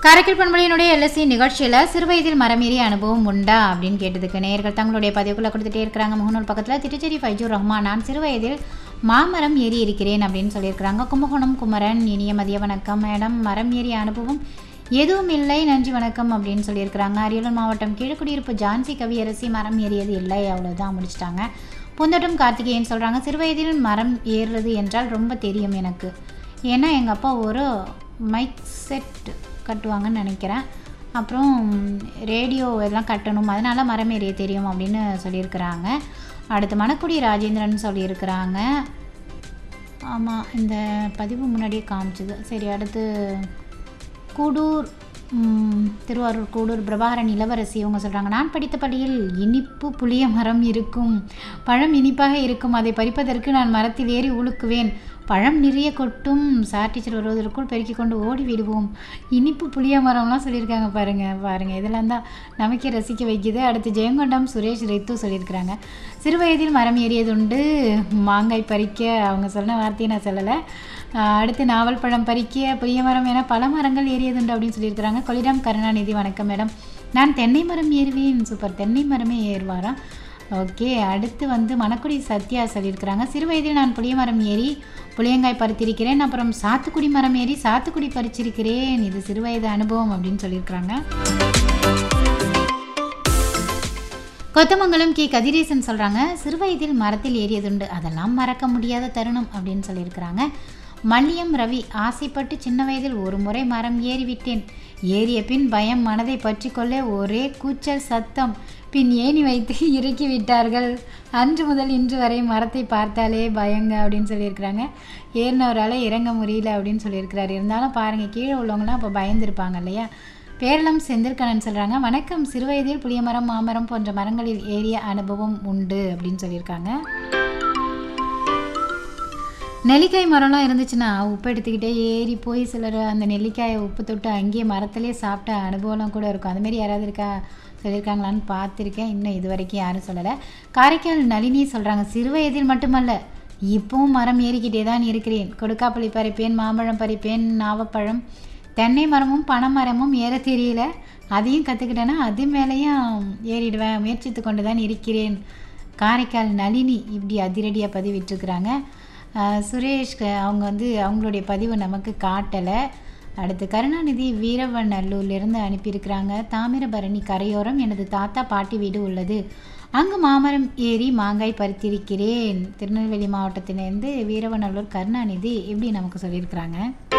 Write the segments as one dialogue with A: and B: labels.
A: Karaikal பண்பலையினுடைய LSC நிகழ்ச்சியில் சிறுவயதில் மரமேறிய அனுபவம் உண்டா அப்படின்னு கேட்டதுக்கு நேயர்கள் தங்களுடைய பதிவுக்குள்ளே கொடுத்துட்டே இருக்கிறாங்க முகநூல் பக்கத்தில் திருச்சேரி ஃபைஜூர் ரஹ்மான் நான் சிறுவயதில் மாமரம் ஏறி இருக்கிறேன் அப்படின்னு சொல்லியிருக்கிறாங்க கும்பகோணம் குமரன் இனிய மதிய வணக்கம் மேடம் மரம் ஏறிய அனுபவம் எதுவும் இல்லை நன்றி வணக்கம் அப்படின்னு சொல்லியிருக்கிறாங்க அரியலூர் மாவட்டம் கீழக்குடியிருப்பு ஜான்சி கவியரசி மரம் ஏறியது இல்லை அவ்வளோதான் முடிச்சிட்டாங்க பூந்தோட்டம் கார்த்திகேயன் சொல்கிறாங்க சிறுவயதில் மரம் ஏறுறது என்றால் ரொம்ப தெரியும் எனக்கு ஏன்னா எங்கள் அப்பா ஒரு மைக் செட் கட்டுவாங்கன்னு நினைக்கிறேன் அப்புறம் ரேடியோ எல்லாம் கட்டணும் அதனால் மரம் ஏறிய தெரியும் அப்படின்னு சொல்லியிருக்கிறாங்க அடுத்து மணக்குடி ராஜேந்திரன் சொல்லியிருக்கிறாங்க ஆமாம் இந்த பதிவு முன்னாடியே காமிச்சுது சரி அடுத்து கூடூர் ம், திருவாரூர் கூடூர் பிரபாகரன் இளவரசி இவங்க சொல்கிறாங்க நான் படித்த பள்ளியில் இனிப்பு புளிய மரம் இருக்கும் பழம் இனிப்பாக இருக்கும் அதை பறிப்பதற்கு நான் மரத்தில் ஏறி உழுக்குவேன் பழம் நிறைய கொட்டும் சார் டீச்சர் வருவதற்குள் பெருக்கி கொண்டு ஓடி விடுவோம் இனிப்பு புளிய மரம்லாம் சொல்லியிருக்காங்க பாருங்கள் பாருங்கள் இதெல்லாம் தான் நமக்கே ரசிக்க வைக்குது அடுத்து ஜெயங்கொண்டம் சுரேஷ் ரித்து சொல்லியிருக்கிறாங்க சிறு வயதில் மரம் ஏறியதுண்டு மாங்காய் பறிக்க அவங்க சொன்ன வார்த்தையை நான் சொல்லலை ஆஹ் அடுத்து நாவல் பழம் பறிக்க புளிய மரம் என பல மரங்கள் ஏறியதுண்டு அப்படின்னு சொல்லியிருக்கிறாங்க கொள்ளிடம் கருணாநிதி வணக்கம் மேடம் நான் தென்னை மரம் ஏறுவேன் சூப்பர் தென்னை மரமே ஏறுவாராம் ஓகே அடுத்து வந்து மணக்குடி சத்யா சொல்லியிருக்கிறாங்க சிறு வயதில் நான் புளிய மரம் ஏறி புளியங்காய் பறித்திருக்கிறேன் அப்புறம் சாத்துக்குடி மரம் ஏறி சாத்துக்குடி பறிச்சிருக்கிறேன் இது சிறுவயது அனுபவம் அப்படின்னு சொல்லியிருக்கிறாங்க கொத்தமங்கலம் கே கதிரேசன் சொல்கிறாங்க சிறுவயதில் மரத்தில் ஏறியதுண்டு அதெல்லாம் மறக்க முடியாத தருணம் அப்படின்னு சொல்லியிருக்கிறாங்க மல்லியம் ரவி ஆசைப்பட்டு சின்ன வயதில் ஒரு முறை மரம் ஏறிவிட்டேன் ஏறிய பின் பயம் மனதை பற்றி கொள்ள ஒரே கூச்சல் சத்தம் பின் ஏணி வைத்து இறக்கி விட்டார்கள் அன்று முதல் இன்று வரை மரத்தை பார்த்தாலே பயங்க அப்படின்னு சொல்லியிருக்கிறாங்க ஏறினவரால் இறங்க முடியல அப்படின்னு சொல்லியிருக்கிறாரு இருந்தாலும் பாருங்கள் கீழே உள்ளவங்களாம் அப்போ பயந்துருப்பாங்க இல்லையா பேரளம் செந்தில்கண்ணன் சொல்கிறாங்க வணக்கம் சிறுவயதில் புளியமரம் மாமரம் போன்ற மரங்களில் ஏறிய அனுபவம் உண்டு அப்படின்னு சொல்லியிருக்காங்க நெல்லிக்காய் மரம்லாம் இருந்துச்சுன்னா உப்பு எடுத்துக்கிட்டே ஏறி போய் சிலர் அந்த நெல்லிக்காயை உப்பு தொட்டு அங்கேயே மரத்துலேயே சாப்பிட்ட அனுபவம்லாம் கூட இருக்கும் அதுமாரி யாராவது இருக்கா சொல்லியிருக்காங்களான்னு பார்த்துருக்கேன் இன்னும் இது வரைக்கும் யாரும் சொல்லலை காரைக்கால் நளினி சொல்கிறாங்க சிறுவயதில் மட்டுமல்ல இப்பவும் மரம் ஏறிக்கிட்டே தான் இருக்கிறேன் கொடுக்காப்புளி பறிப்பேன் மாம்பழம் பறிப்பேன் நாவப்பழம் தென்னை மரமும் பனை மரமும் ஏற தெரியல அதையும் கற்றுக்கிட்டேன்னா அது மேலேயும் ஏறிடுவேன் முயற்சித்து கொண்டு தான் இருக்கிறேன் காரைக்கால் நளினி இப்படி அதிரடியாக பதிவிட்டிருக்கிறாங்க ஆஹ் சுரேஷ் க- அவங்க வந்து அவங்களுடைய பதிவு நமக்கு காட்டலை அடுத்து கருணாநிதி வீரவநல்லூர்லேருந்து அனுப்பியிருக்கிறாங்க தாமிரபரணி கரையோரம் எனது தாத்தா பாட்டி வீடு உள்ளது அங்கு மாமரம் ஏறி மாங்காய் பறித்திருக்கிறேன் திருநெல்வேலி மாவட்டத்திலேருந்து வீரவநல்லூர் கருணாநிதி இப்படி நமக்கு சொல்லியிருக்கிறாங்க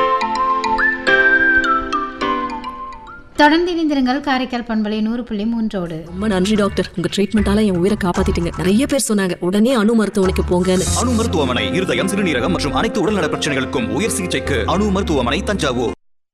A: தொடர்ந்து இணைந்திருங்கள் காரைக்கால் பண்பலை நூறு புள்ளி மூன்றோடு
B: ரொம்ப நன்றி டாக்டர் உங்க ட்ரீட்மெண்டால என் உயிரை காப்பாத்திட்டீங்க நிறைய பேர் சொன்னாங்க உடனே அணு மருத்துவமனைக்கு போங்கன்னு
C: அணு மருத்துவமனை இருதயம் சிறுநீரகம் மற்றும் அனைத்து உடல்நல பிரச்சனைகளுக்கும் உயர் சிகிச்சைக்கு அணு மருத்துவமனை தஞ்சாவூர்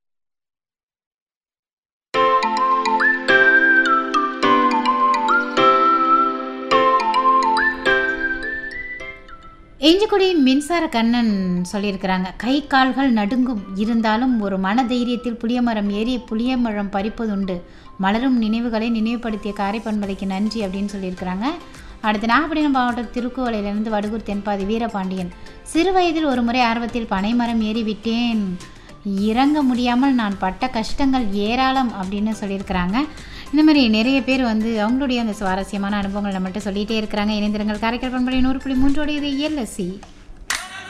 A: எஞ்சிக்குடி மின்சார கண்ணன் சொல்லியிருக்கிறாங்க கை கால்கள் நடுங்கும் இருந்தாலும் ஒரு மன தைரியத்தில் புளியமரம் ஏறி புளியமரம் பறிப்பதுண்டு மலரும் நினைவுகளை நினைவுபடுத்திய காரைப்பண்பலைக்கு நன்றி அப்படின்னு சொல்லியிருக்கிறாங்க அடுத்து நாகப்பட்டினம் மாவட்டம் திருக்குவளையிலிருந்து வடுகூர் தென்பாதி வீரபாண்டியன் சிறு வயதில் ஒரு முறை ஆர்வத்தில் பனைமரம் ஏறி விட்டேன் இறங்க முடியாமல் நான் பட்ட கஷ்டங்கள் ஏராளம் அப்படின்னு சொல்லியிருக்கிறாங்க இந்த மாதிரி நிறைய பேர் வந்து அவங்களுடைய அந்த சுவாரஸ்யமான அனுபவங்களை நம்மகிட்ட சொல்லிகிட்டே இருக்கிறாங்க இணைந்திருங்கள் காரைக்கால் பண்பலை நூறு புள்ளி மூன்றோட இது எல்எஸ்சி